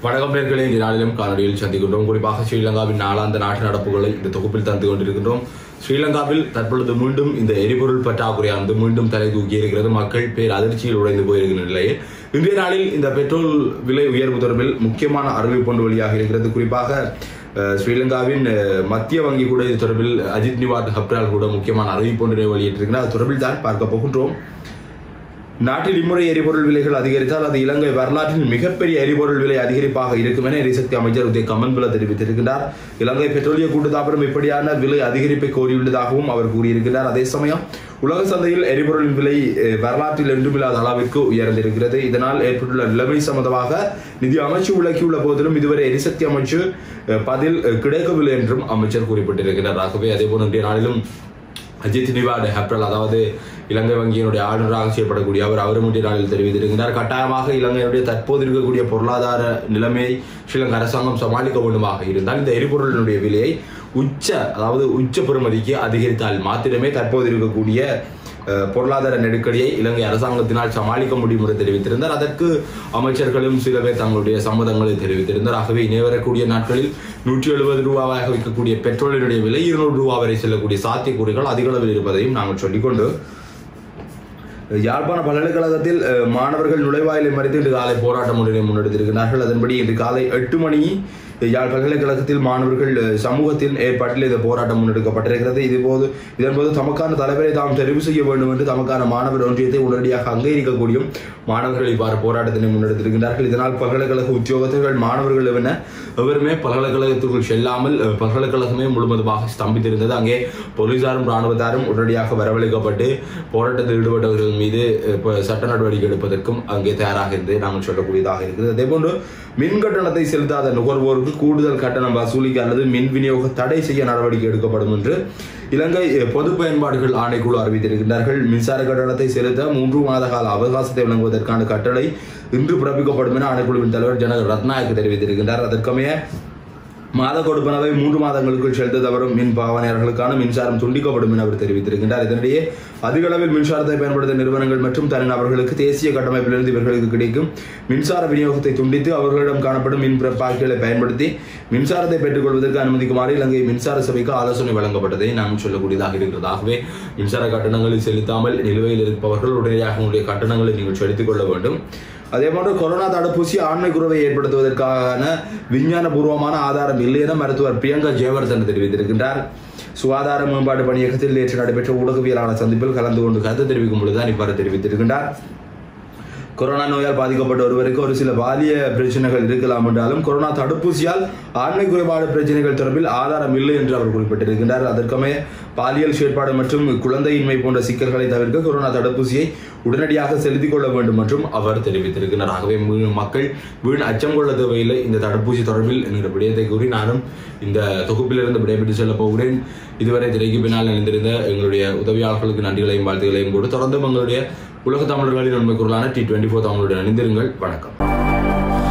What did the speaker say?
வணக்கம் நேர்களே இந்த நாளிலும் காணொலியில் சந்திக்கின்றோம் குறிப்பாக ஸ்ரீலங்காவின் நாளாந்த நாட்டு நடப்புகளை இந்த தொகுப்பில் தந்து கொண்டிருக்கின்றோம் ஸ்ரீலங்காவில் தற்பொழுது மீண்டும் இந்த எரிபொருள் பற்றாக்குறையானது மீண்டும் தலை தூக்கி இருக்கிறது மக்கள் பேர் அதிர்ச்சியில் உடைந்து போயிருக்கிற நிலையில் இன்றைய நாளில் இந்த பெட்ரோல் விலை உயர்வு தொடர்பில் முக்கியமான அறிவிப்பு ஒன்று வெளியாக இருக்கிறது குறிப்பாக அஹ், ஸ்ரீலங்காவின் அஹ், மத்திய வங்கி கூட இது தொடர்பில் அஜித் நிவாட் ஹப்ரால் கூட முக்கியமான அறிவிப்பு ஒன்றினை வெளியிட்டிருக்கிறார் அது தொடர்பில் தான் பார்க்க போகின்றோம் நாட்டில் இம்முறை எரிபொருள் விலைகள் அதிகரித்தால் அது இலங்கை வரலாற்றின் மிகப்பெரிய எரிபொருள் விலை அதிகரிப்பாக இருக்கும் என எரிசக்தி அமைச்சர் உதய கமன்புல தெரிவித்திருக்கிறார் இலங்கை பெட்ரோலிய கூட்டுத்தாபனம் இப்படியான விலை அதிகரிப்பை கோரியுள்ளதாகவும் அவர் கூறியிருக்கிறார் அதே சமயம் உலக சந்தையில் எரிபொருளின் விலை அஹ், வரலாற்றில் என்றுமில்லாத அளவிற்கு உயர்ந்திருக்கிறது இதனால் ஏற்பட்டுள்ள நிலைமை சம்பந்தமாக நிதி அமைச்சு விளக்கியுள்ள போதிலும் இதுவரை எரிசக்தி அமைச்சு அஹ், பதில் அஹ், கிடைக்கவில்லை என்றும் அமைச்சர் குறிப்பிட்டிருக்கிறார் ஆகவே அதேபோல் இன்றைய நாளிலும் அஜித் நிவாட் ஹெப்ரல் அதாவது இலங்கை வங்கியினுடைய ஆளுநராக செய்யப்படக்கூடிய அவர் அவரும் இன்றைய நாளில் தெரிவித்திருக்கிறார் கட்டாயமாக இலங்கையுடைய தற்போது இருக்கக்கூடிய பொருளாதார நிலைமையை ஸ்ரீலங்கா அரசாங்கம் சமாளிக்க வேண்டுமாக இருந்தால் இந்த எரிபொருளினுடைய விலையை உச்ச அதாவது உச்ச பெறுமதிக்கு அதிகரித்தால் மாத்திரமே தற்போது இருக்கக்கூடிய அஹ், பொருளாதார நெருக்கடியை இலங்கை அரசாங்கத்தினால் சமாளிக்க முடியும் என்று தெரிவித்திருந்தார் அதற்கு அமைச்சர்களும் சில பேர் தங்களுடைய சம்மதங்களை தெரிவித்திருந்தார் ஆகவே இனி வரக்கூடிய நாட்களில் நூற்றி எழுபது ரூபாவாக விற்கக்கூடிய பெட்ரோலினுடைய விலை இருநூறு ரூபா வரை செல்லக்கூடிய சாத்தியக்கூறுகள் அதிக அளவில் இருப்பதையும் நாங்கள் சொல்லிக்கொண்டு யாழ்ப்பாண பல்கலைக்கழகத்தில் அஹ், மாணவர்கள் நுழைவாயிலை மறித்து இன்று காலை போராட்டம் ஒன்றினை முன்னெடுத்திருக்கிறார்கள் அதன்படி இன்று காலை எட்டு மணி யாழ் பல்கலைக்கழகத்தில் மாணவர்கள் அஹ், சமூகத்தின் ஏற்பாட்டில் இந்த போராட்டம் முன்னெடுக்கப்பட்டிருக்கிறது இதுபோது இதன்போது தமக்கான தலைவரை தாம் தெரிவு செய்ய வேண்டும் என்று தமக்கான மாணவர் ஒன்றியத்தை உடனடியாக அங்கீகரிக்கக்கூடியும் மாணவர்கள் இவ்வாறு போராட்டத்தினை முன்னெடுத்திருக்கிறார்கள் இதனால் பல்கலைக்கழக உத்தியோகத்தர்கள் மாணவர்கள் என எவருமே பல்கலைக்கழகத்திற்குள் செல்லாமல் அஹ், பல்கலைக்கழகமே முழுவதுமாக ஸ்தம்பித்திருந்தது அங்கே போலீசாரும் ராணுவத்தாரும் உடனடியாக வரவழைக்கப்பட்டு போராட்டத்தில் ஈடுபட்டவர்கள் மீது அஹ், இப்ப சட்ட நடவடிக்கை எடுப்பதற்கும் அங்கே தயாராக இருந்து நாங்கள் சொல்லக்கூடியதாக இருக்கிறது அதேபோன்று மின் கட்டணத்தை செலுத்தாத நுகர்வோருக்கு கூடுதல் கட்டணம் வசூலிக்க அல்லது மின் விநியோக தடை செய்ய நடவடிக்கை எடுக்கப்படும் என்று இலங்கை அஹ், பொது பயன்பாடுகள் ஆணைக்குழு அறிவித்திருக்கின்றார்கள் மின்சார கட்டணத்தை செலுத்த மூன்று மாத கால அவகாசத்தை வழங்குவதற்கான கட்டளை இன்று பிறப்பிக்கப்படும் என ஆணைக்குழுவின் தலைவர் ஜனக ரத்நாயக் தெரிவித்திருக்கின்றார் அதற்கமைய மாத கொடுப்பனவை மூன்று மாதங்களுக்குள் செலுத்த தவறும் மின் பாவனையாளர்களுக்கான மின்சாரம் துண்டிக்கப்படும் என அவர் தெரிவித்திருக்கின்றார் இதனிடையே அதிக அளவில் மின்சாரத்தை பயன்படுத்தும் நிறுவனங்கள் மற்றும் தனிநபர்களுக்கு தேசிய கட்டமைப்பிலிருந்து இவர்களுக்கு கிடைக்கும் மின்சார விநியோகத்தை துண்டித்து அவர்களிடம் காணப்படும் மின் பிறப்பாக்கிகளை பயன்படுத்தி மின்சாரத்தை பெற்றுக்கொள்வதற்கு அனுமதிக்குமாறு இலங்கை மின்சார சபைக்கு ஆலோசனை வழங்கப்பட்டதை நாம் சொல்லக்கூடியதாக இருக்கிறது ஆகவே மின்சார கட்டணங்களை செலுத்தாமல் நிலுவையில் இருப்பவர்கள் உடனடியாக உங்களுடைய கட்டணங்களை நீங்கள் செலுத்திக் கொள்ள வேண்டும் அதே போன்று கொரோனா தடுப்பூசி ஆண்மை குறைவை ஏற்படுத்துவதற்கான விஞ்ஞானபூர்வமான ஆதாரம் இல்லை என மருத்துவர் பிரியங்கா ஜெயவர்தன் தெரிவித்திருக்கின்றார் சுகாதார மேம்பாடு பணியகத்தில் நேற்று நடைபெற்ற ஊடகவியலாளர் சந்திப்பில் கலந்து கொண்டு கருத்து தெரிவிக்கும் பொழுதுதான் இவ்வாறு தெரிவித்திருக்கின்றார் கொரோனா நோயால் பாதிக்கப்பட்ட ஒருவருக்கு ஒரு சில பாலிய பிரச்சனைகள் இருக்கலாம் என்றாலும் கொரோனா தடுப்பூசியால் ஆண்மை குறைபாடு பிரச்சனைகள் தொடர்பில் ஆதாரம் இல்லை என்று அவர் குறிப்பிட்டிருக்கின்றார் அதற்கமே பாலியல் செயற்பாடு மற்றும் குழந்தையின்மை போன்ற சிக்கல்களை தவிர்க்க கொரோனா தடுப்பூசியை உடனடியாக செலுத்திக் கொள்ள வேண்டும் என்றும் அவர் தெரிவித்திருக்கிறார் ஆகவே மீ- மக்கள் வீண் அச்சம் கொள்ள தேவையில்லை இந்த தடுப்பூசி தொடர்பில் என்கிற விடயத்தை கூறி நானும் இந்த தொகுப்பிலிருந்து விடைபெற்று செல்ல போகிறேன் இதுவரை திரைக்கு பின்னால் இணைந்திருந்த எங்களுடைய உதவியாளர்களுக்கு நன்றிகளையும் வாழ்த்துகளையும் கூட தொடர்ந்து எங்களுடைய உலக தமிழர்களின் உண்மை குரலான டி டுவெண்ட்டி ஃபோர் தமிழுடன் இணைந்திருங்கள் வணக்கம்